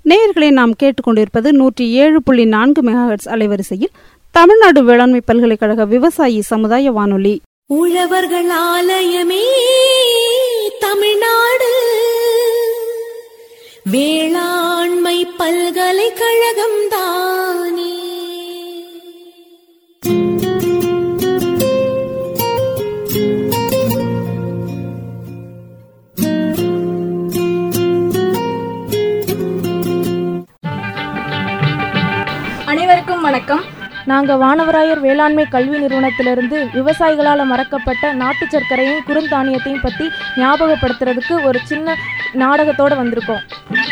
நேயர்களை நாம் கேட்டுக்கொண்டிருப்பது நூற்றி ஏழு புள்ளி நான்கு மெகாஹெட்ஸ் அலைவரிசையில் தமிழ்நாடு வேளாண்மை பல்கலைக்கழக விவசாயி சமுதாய வானொலி உழவர்கள் ஆலயமே தமிழ்நாடு வேளாண்மை பல்கலைக்கழகம் தானே அனைவருக்கும் வணக்கம் நாங்கள் வானவராயர் வேளாண்மை கல்வி நிறுவனத்திலிருந்து விவசாயிகளால் மறக்கப்பட்ட நாட்டு சர்க்கரையும் குறுந்தானியத்தையும் பற்றி ஞாபகப்படுத்துறதுக்கு ஒரு சின்ன நாடகத்தோடு வந்திருக்கோம்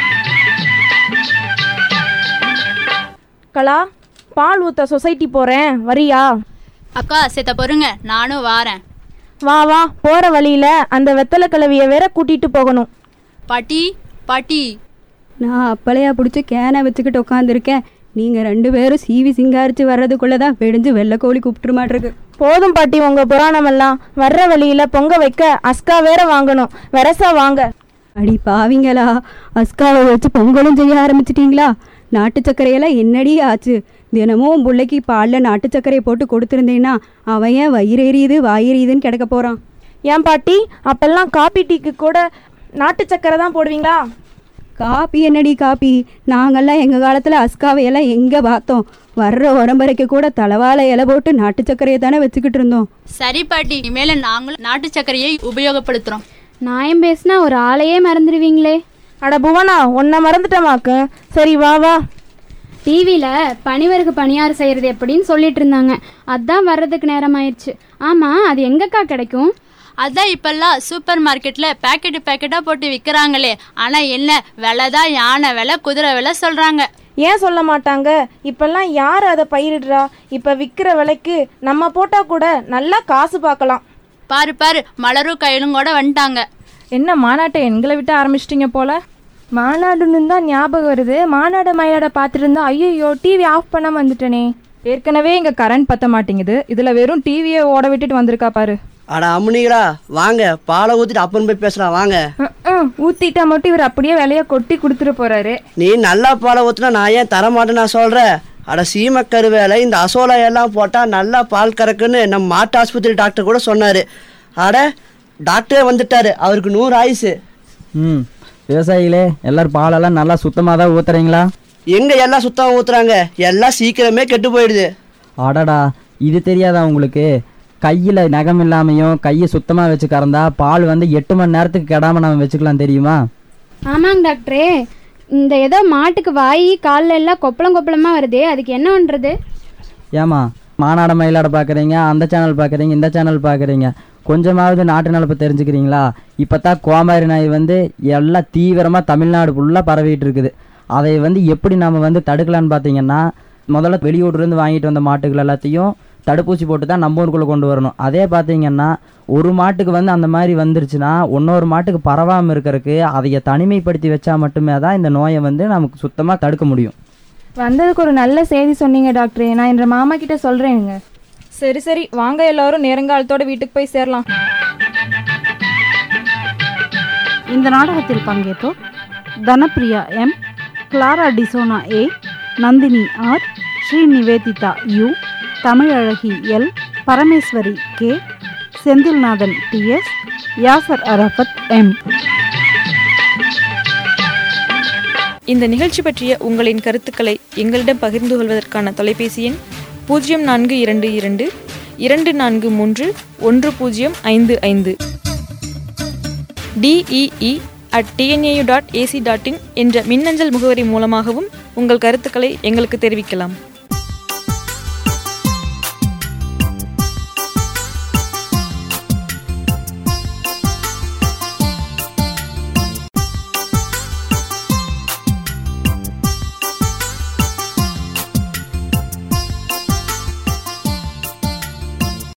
கலா பால் ஊற்ற சொசைட்டி போகிறேன் வரியா அக்கா சேத்த பொறுங்க நானும் வாரேன் வா வா போகிற வழியில் அந்த வெத்தலை கிழவியை வேற கூட்டிகிட்டு போகணும் பாட்டி பாட்டி நான் அப்பளையா பிடிச்சி கேனை வச்சுக்கிட்டு உட்காந்துருக்கேன் நீங்கள் ரெண்டு பேரும் சீவி சிங்காரிச்சு வர்றதுக்குள்ளே தான் வெடிஞ்சு வெள்ளை கோழி கூப்பிட்டு மாட்டிருக்கு போதும் பாட்டி உங்கள் புராணமெல்லாம் வர்ற வழியில் பொங்க வைக்க அஸ்கா வேற வாங்கணும் வெரசா வாங்க அடி பாவிங்களா அஸ்காவை வச்சு பொங்கலும் செய்ய ஆரம்பிச்சிட்டிங்களா நாட்டு சர்க்கரையெல்லாம் என்னடி ஆச்சு தினமும் உன் பிள்ளைக்கு பாலில் நாட்டு சர்க்கரையை போட்டு கொடுத்துருந்தேன்னா அவன் ஏன் வயிறு எரியுது வாயெரியுதுன்னு கிடக்க போகிறான் ஏன் பாட்டி அப்பெல்லாம் காப்பி டீக்கு கூட நாட்டு சக்கரை தான் போடுவீங்களா காப்பி என்னடி காப்பி நாங்கள்லாம் எங்கள் காலத்தில் அஸ்காவையெல்லாம் எங்கே பார்த்தோம் வர்ற உரம்பரைக்கு கூட தலவாழை இலை போட்டு நாட்டு சர்க்கரையை தானே வச்சுக்கிட்டு இருந்தோம் சரி பாட்டி இனிமேல நாங்களும் நாட்டு சர்க்கரையை உபயோகப்படுத்துறோம் நியாயம் பேசினா ஒரு ஆளையே மறந்துடுவீங்களே அட புவனா உன்னை மறந்துட்டமாக்கு சரி வா வா டிவியில் பனிவருக்கு பணியாறு செய்கிறது எப்படின்னு சொல்லிட்டு இருந்தாங்க அதான் வர்றதுக்கு நேரம் ஆயிடுச்சு ஆமாம் அது எங்கக்கா கிடைக்கும் அதான் இப்பெல்லாம் சூப்பர் மார்க்கெட்ல பேக்கெட் பேக்கெட்டா போட்டு விற்கிறாங்களே ஆனா என்ன விலை தான் யானை விலை குதிரை விலை சொல்றாங்க ஏன் சொல்ல மாட்டாங்க இப்பெல்லாம் யார் அதை பயிரிடுறா இப்போ விற்கிற விலைக்கு நம்ம போட்டால் கூட நல்லா காசு பார்க்கலாம் பாரு பாரு மலரும் கையிலும் கூட வந்துட்டாங்க என்ன மாநாட்டை எங்களை விட்டு ஆரம்பிச்சிட்டிங்க போல மாநாடுன்னு தான் ஞாபகம் வருது மாநாடு மயிலாட பார்த்துட்டு இருந்தா ஐயோ டிவி ஆஃப் பண்ணாம வந்துட்டேனே ஏற்கனவே இங்க கரண்ட் பத்த மாட்டேங்குது இதுல வெறும் டிவியை ஓட விட்டுட்டு வந்திருக்கா பாரு அட அம்முனிகளா வாங்க பாலை ஊற்றிட்டு அப்புறம் போய் பேசலாம் வாங்க ஊத்திட்டா மட்டும் இவர் அப்படியே விலைய கொட்டி கொடுத்துட்டு போறாரு நீ நல்லா பாலை ஊற்றினா நான் ஏன் தர மாட்டேன்னு நான் சொல்கிறேன் அட சீமக்கரு வேலை இந்த அசோலா எல்லாம் போட்டால் நல்லா பால் கறக்குன்னு நம்ம மாட்டு ஆஸ்பத்திரி டாக்டர் கூட சொன்னார் அட டாக்டரே வந்துட்டாரு அவருக்கு நூறு ஆயுசு ம் விவசாயிகளே எல்லாரும் பாலெல்லாம் நல்லா சுத்தமாக தான் ஊத்துறீங்களா எங்கே எல்லாம் சுத்தமாக ஊற்றுறாங்க எல்லாம் சீக்கிரமே கெட்டு போயிடுது அடடா இது தெரியாதா உங்களுக்கு கையில் நகம் இல்லாமையும் கையை சுத்தமாக வச்சு கறந்தா பால் வந்து எட்டு மணி நேரத்துக்கு கெடாமல் நம்ம வச்சுக்கலாம் தெரியுமா ஆமாங்க டாக்டரே இந்த ஏதோ மாட்டுக்கு வாய் காலில் எல்லாம் கொப்பளம் கொப்பளமாக வருதே அதுக்கு என்ன பண்ணுறது ஏமா மானாட மயிலாட பார்க்குறீங்க அந்த சேனல் பார்க்குறீங்க இந்த சேனல் பார்க்குறீங்க கொஞ்சமாவது நாட்டு நடப்பு தெரிஞ்சுக்கிறீங்களா இப்போ தான் கோமாரி நாய் வந்து எல்லாம் தீவிரமாக தமிழ்நாடு ஃபுல்லாக பரவிட்டு இருக்குது அதை வந்து எப்படி நம்ம வந்து தடுக்கலான்னு பார்த்தீங்கன்னா முதல்ல வெளியூர்லேருந்து வாங்கிட்டு வந்த மாட்டுகள் எல்லாத்தையும் தடுப்பூசி போட்டு தான் நம்ம ஊருக்குள்ளே கொண்டு வரணும் அதே பார்த்தீங்கன்னா ஒரு மாட்டுக்கு வந்து அந்த மாதிரி வந்துருச்சுன்னா இன்னொரு மாட்டுக்கு பரவாமல் இருக்கிறதுக்கு அதைய தனிமைப்படுத்தி வச்சா மட்டுமே தான் இந்த நோயை வந்து நமக்கு சுத்தமாக தடுக்க முடியும் வந்ததுக்கு ஒரு நல்ல செய்தி சொன்னீங்க டாக்டரே நான் என்ற மாமா கிட்ட சொல்றேனுங்க சரி சரி வாங்க எல்லாரும் நேரங்காலத்தோட வீட்டுக்கு போய் சேரலாம் இந்த நாடகத்தில் பங்கேற்றோர் தனப்பிரியா எம் கிளாரா டிசோனா A Nandhini R Sri Nivedita U Tamilazhagi L Parameswari K Senthilnathan TS Yasar Arafat M இந்த நிகழ்ச்சி பற்றிய உங்களின் கருத்துக்களை எங்களிடம் பகிர்ந்து கொள்வதற்கான தொலைபேசி எண் பூஜ்ஜியம் நான்கு இரண்டு இரண்டு இரண்டு நான்கு மூன்று ஒன்று பூஜ்ஜியம் ஐந்து ஐந்து DEE at TNAU dot AC dot in என்ற மின்னஞ்சல் முகவரி மூலமாகவும் உங்கள் கருத்துக்களை எங்களுக்கு தெரிவிக்கலாம்